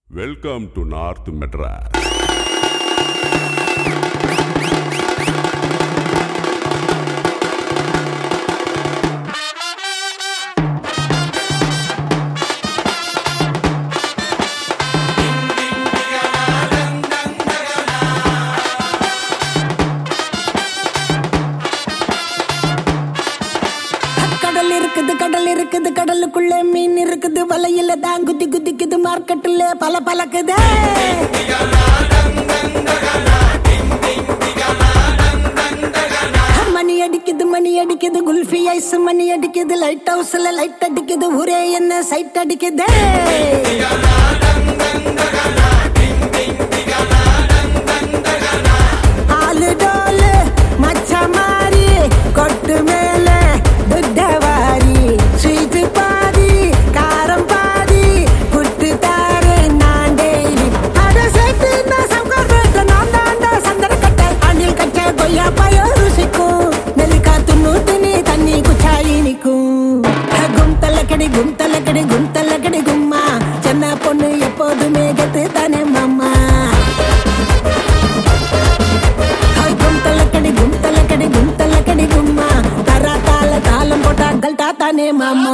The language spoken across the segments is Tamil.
வெல்கம் டு நார்த் மெட்ராஸ் கடல் இருக்குது கடல் இருக்குது கடலுக்குள்ள மீன் இருக்குது வலையில தான் குதி குதிக்குது மார்க்கெட்டுல பல பலக்குது மணி அடிக்குது மணி அடிக்குது குல்ஃபி ஐஸ் மணி அடிக்குது லைட் ஹவுஸ்ல லைட் அடிக்குது ஒரே என்ன சைட் அடிக்குது ஆளு டோலு மச்ச மாறி கொட்டு மேல புத்தவாரி ஸ்வீட் பாதி காரம் பாதி புட்டு தாரு நான் டெய்லி அட சேர்த்து நான் சங்கர் நான் தாண்டா சந்தன கட்ட அணில் கட்ட கொய்யா பாயோ ருசிக்கும் நெல்லிக்கா துண்ணு தினி தண்ணி குச்சாயி நிக்கும் கும்தலக்கடி கும்தலக்கடி கும்தலக்கடி கும்மா சென்ன பொண்ணு எப்போதுமே கெத்து தானே மாமா ஹாய் கும்தலக்கடி கும்தலக்கடி கும்தலக்கடி கும்மா தரா தாள தாளம் போட்டா கல்டா தானே மாமா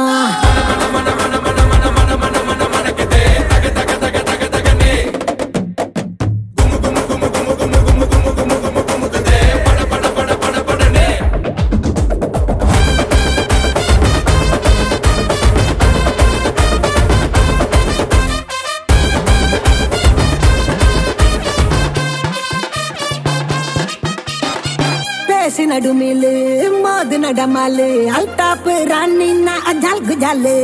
பேசி நடுமிலு மோது நடமாலு அல்டாப்பு ராணின்னா அஜால் குஜாலு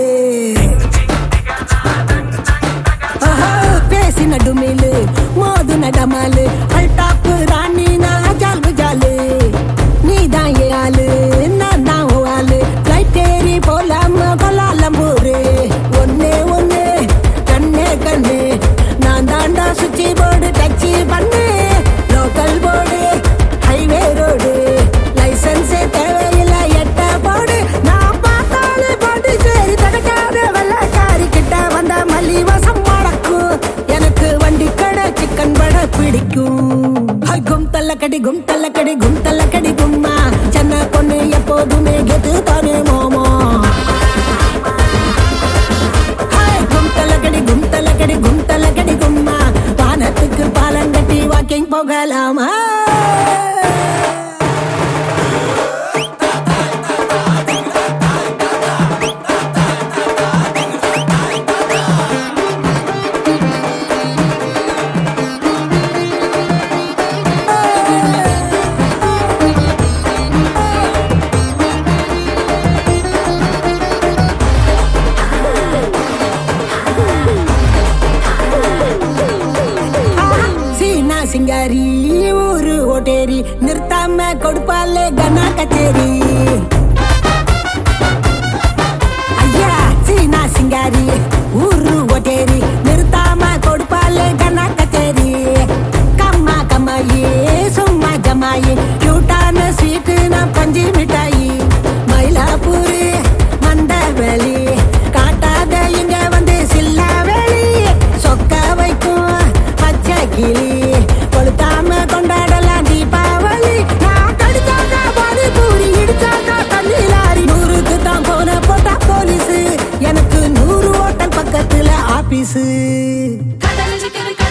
ஓஹோ, பேசி நடுமிலு மோது நடமாலு அல்டாப்பு ராணினா அஜால் குஜாலு நீதான் ஏ ஆளு நான் தான் உன் ஆளு ஃப்ளைட் ஏறி போலாம கொலாலம்பூரு ஒன்னே ஒன்னு கண்ணே கண்ணு நான் தாண்டா சுச்சி போர்டு டச்சு பண்ணு லோக்கல் போர்டு ஹைவே ரோடு லைசன்ஸே தேவையில்லை எட்ட போடு நான் பார்த்தாலே பாட்டு சரி தடுக்காத வெள்ளக்காரி கிட்ட வந்த மல்லி வசம் மடக்கும் எனக்கு வண்டி கடை சிக்கன் பட பிடிக்கும் ஹை, கும் தள்ளக்கடி கும் தள்ளக்கடி கும் தள்ளக்கடி கும்மா சென்ன பொண்ணு எப்போதுமே கெத்து தானே மோமோ ஹாய், கும் தள்ளக்கடி கும் தள்ளக்கடி கும் தள்ளக்கடி கும்மா வானத்துக்கு பாலங்கட்டி வாக்கிங் போகலாமா சீனா சிங்காரி ஊரு ஓட்டேரி நிறுத்தாம கொடுப்பாலே கனா கச்சேரி ஐயா சீனா சிங்காரி ஊரு ஓட்டேரி நிறுத்தாம கொடுப்பாலே கனா கச்சேரி கம்மா கம்மாயி சும்மா ஜமாயி கியூட்டான ஸ்வீட்டு நான் பஞ்சு மிட்டாயி மயிலாப்பூர் மண்டவெளி காட்டாத இங்க வந்து சில்லா வெளி சொக்க வைக்கும் பச்சை கிளி கொளுத்தாம கொண்டாடலாம் தீபாவளி நான் கடிச்சாக்கா பாதி பூரி இடிச்சாக்கா தண்ணி லாரி நூறுக்கு தான் போன போட்டா போலீஸ் எனக்கு நூறு ஹோட்டல் பக்கத்துல ஆபீஸ் கடல் இருக்குது